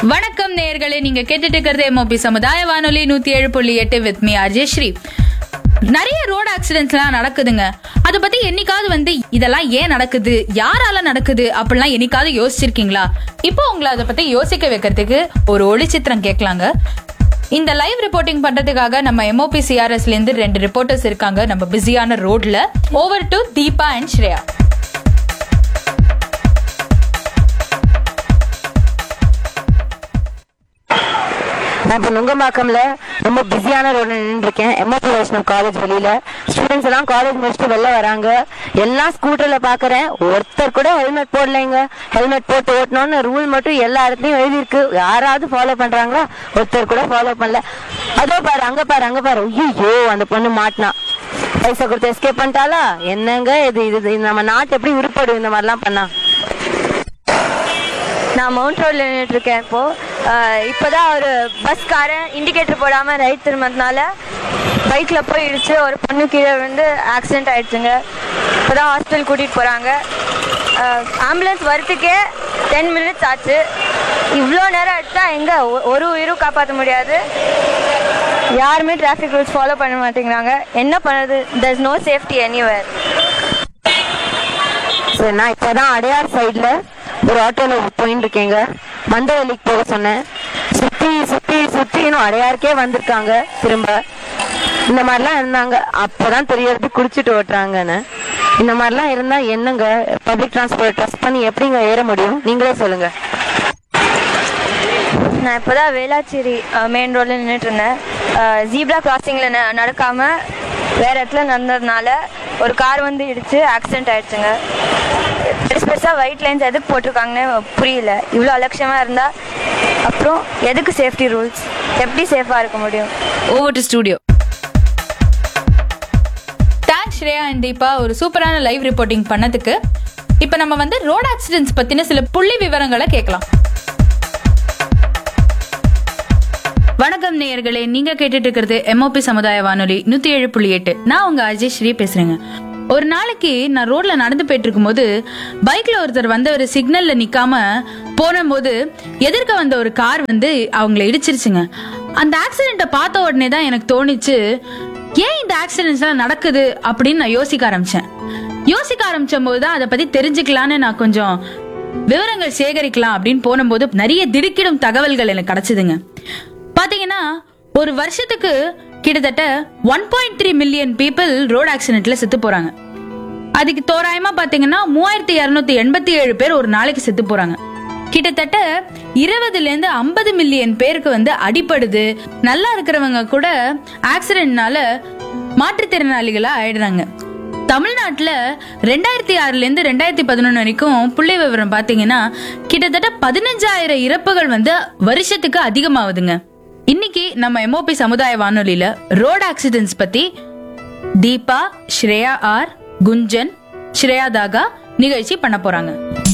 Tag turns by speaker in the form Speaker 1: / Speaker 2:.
Speaker 1: வணக்கம் நேயர்களே நீங்க கேட்டுட்டு இருக்கிறது எம்ஓபி சமுதாய வானொலி நூத்தி ஏழு புள்ளி எட்டு வித் மீ அர்ஜய் ஸ்ரீ நிறைய ரோட் ஆக்சிடென்ட்ஸ்லாம் நடக்குதுங்க அதை பத்தி என்னைக்காவது வந்து இதெல்லாம் ஏன் நடக்குது யாரால நடக்குது அப்படிலாம் என்னைக்காவது யோசிச்சிருக்கீங்களா இப்போ உங்களை அதை பத்தி யோசிக்க வைக்கிறதுக்கு ஒரு ஒளிச்சித்திரம் கேட்கலாங்க இந்த லைவ் ரிப்போர்ட்டிங் பண்றதுக்காக நம்ம எம்ஓபி சிஆர்எஸ்ல இருந்து ரெண்டு ரிப்போர்ட்டர்ஸ் இருக்காங்க நம்ம பிஸியான ரோட்ல over to Deepa and Shreya
Speaker 2: நான் இப்போ நுங்கம்பாக்கம்ல ரொம்ப பிஸியான ரோட்ல நின்று இருக்கேன் எம்ஓபி வைஷ்ணவ் காலேஜ் வெளியில ஸ்டூடெண்ட்ஸ் எல்லாம் காலேஜ் முடிச்சுட்டு வெளில வராங்க எல்லாம் ஸ்கூட்டர்ல பாக்குறேன் ஒருத்தர் கூட ஹெல்மெட் போடலைங்க ஹெல்மெட் போட்டு ஓட்டணும்னு ரூல் மட்டும் எல்லா இடத்துலயும் எழுதியிருக்கு யாராவது ஃபாலோ பண்றாங்களா ஒருத்தர் கூட ஃபாலோ பண்ணல அதோ பாரு அங்க பாரு அங்க பாரு ஐயோ அந்த பொண்ணு மாட்டினா பைசா கொடுத்து எஸ்கேப் பண்ணிட்டாளா என்னங்க இது இது இது நம்ம நாட்டு எப்படி உருப்படும் இந்த மாதிரிலாம் பண்ணா
Speaker 3: நான் மவுண்ட் ரோட்ல நின்றுட்டு இருக்கேன் இப்போ ஆஹ் இப்போதான் ஒரு பஸ்காரன் இண்டிகேட்டர் போடாம ரைட் திரும்பினதுனால பைக்ல போய் இடிச்சு ஒரு பொண்ணு கீழே வந்து ஆக்சிடென்ட் ஆயிடுச்சுங்க இப்போதான் ஹாஸ்பிட்டல் கூட்டிட்டு போறாங்க ஆம்புலன்ஸ் வரத்துக்கே டென் மினிட்ஸ் ஆச்சு இவ்வளோ நேரம் எடுத்தா எங்க ஒ- ஒரு உயிரும் காப்பாற்ற முடியாது யாருமே டிராஃபிக் ரூல்ஸ் ஃபாலோ பண்ண மாட்டேங்கிறாங்க என்ன பண்ணுறது there's நோ சேஃப்டி எனிவேர்
Speaker 2: சரி நான் இப்போதான் அடையார் சைடில் ஒரு ஆட்டோவில் போயின்னு இருக்கேங்க மந்தவெளிக்கு போக சொன்னேன் சுற்றி சுற்றி சுற்றி இன்னும் அடையாருக்கே வந்திருக்காங்க திரும்ப இந்த மாதிரிலாம் இருந்தாங்க அப்போதான் தெரியறது குடிச்சிட்டு ஓட்டுறாங்கன்னு இந்த மாதிரிலாம் இருந்தா என்னங்க பப்ளிக் டிரான்ஸ்போர்ட் ட்ரஸ்ட் பண்ணி எப்படிங்க ஏற முடியும் நீங்களே சொல்லுங்க
Speaker 3: நான் இப்போ தான் வேளாச்சேரி மெயின் ரோடில் நின்றுட்டு இருந்தேன் ஜீப்ரா கிராசிங்கில் ந நடக்காமல் வேறு இடத்துல நடந்ததுனால ஒரு கார் வந்து இடிச்சு ஆக்சிடென்ட் ஆயிடுச்சுங்க பெருசு பெருசாக ஒயிட் லைன்ஸ் எதுக்கு போட்டிருக்காங்கன்னு புரியல இவ்வளோ அலட்சியமாக இருந்தால் அப்புறம் எதுக்கு சேஃப்டி ரூல்ஸ் எப்படி சேஃபாக இருக்க முடியும்
Speaker 1: over to studio thanks Shreya and Deepa ஒரு சூப்பரான லைவ் ரிப்போர்ட்டிங் பண்ணதுக்கு இப்போ நம்ம வந்து ரோட் ஆக்சிடென்ட்ஸ் பத்தின சில புள்ளி விவரங்களை கேட்கலாம் வணக்கம் நேயர்களே நீங்க கேட்டுட்டு இருக்கிறது எம்ஓபி சமுதாய வானொலி நூத்தி ஏழு புள்ளி எட்டு நான் உங்க அஜய் ஸ்ரீ பேசுறேங்க ஒரு நாளைக்கு நான் ரோட்ல நடந்து போயிட்டு இருக்கும்போது பைக்ல ஒருத்தர் வந்து ஒரு சிக்னல்ல நிக்காம போனபோது எதிர்க்க வந்த ஒரு கார் வந்து அவங்கள இடிச்சிருச்சுங்க அந்த ஆக்சிடென்ட்டை பார்த்த உடனே தான் எனக்கு தோணுச்சு ஏன் இந்த ஆக்சிடென்ட்ஸ் எல்லாம் நடக்குது அப்படின்னு நான் யோசிக்க ஆரம்பிச்சேன் யோசிக்க ஆரம்பிச்ச போது தான் அதை பத்தி தெரிஞ்சுக்கலான்னு நான் கொஞ்சம் விவரங்கள் சேகரிக்கலாம் அப்படின்னு போனபோது நிறைய திடுக்கிடும் தகவல்கள் எனக்கு கிடைச்சதுங்க பாத்தீங்கன்னா ஒரு வருஷத்துக்கு கிட்டத்தட்ட one point three million people road ஆக்சிடென்ட்ல செத்து போறாங்க அதுக்கு தோராயமா பாத்தீங்கன்னா மூவாயிரத்தி இருநூத்தி எண்பத்தி ஏழு பேர் ஒரு நாளைக்கு செத்து போறாங்க கிட்டத்தட்ட இருபதுல இருந்து ஐம்பது மில்லியன் பேருக்கு வந்து அடிபடுது நல்லா இருக்கிறவங்க கூட ஆக்சிடென்ட்னால மாற்றுத்திறனாளிகளா ஆயிடுறாங்க தமிழ்நாட்டுல ரெண்டாயிரத்தி ஆறுல இருந்து ரெண்டாயிரத்தி பதினொன்னு வரைக்கும் புள்ளி விவரம் பாத்தீங்கன்னா கிட்டத்தட்ட பதினஞ்சாயிரம் இறப்புகள் வந்து வருஷத்துக்கு அதிகமாகுதுங்க இன்னைக்கு நம்ம எம்ஓபி சமுதாய வானொலியில ரோட் ஆக்சிடென்ட்ஸ் பத்தி தீபா ஸ்ரேயா ஆர் குஞ்சன் ஸ்ரேயா தாகா நிகழ்ச்சி பண்ண போறாங்க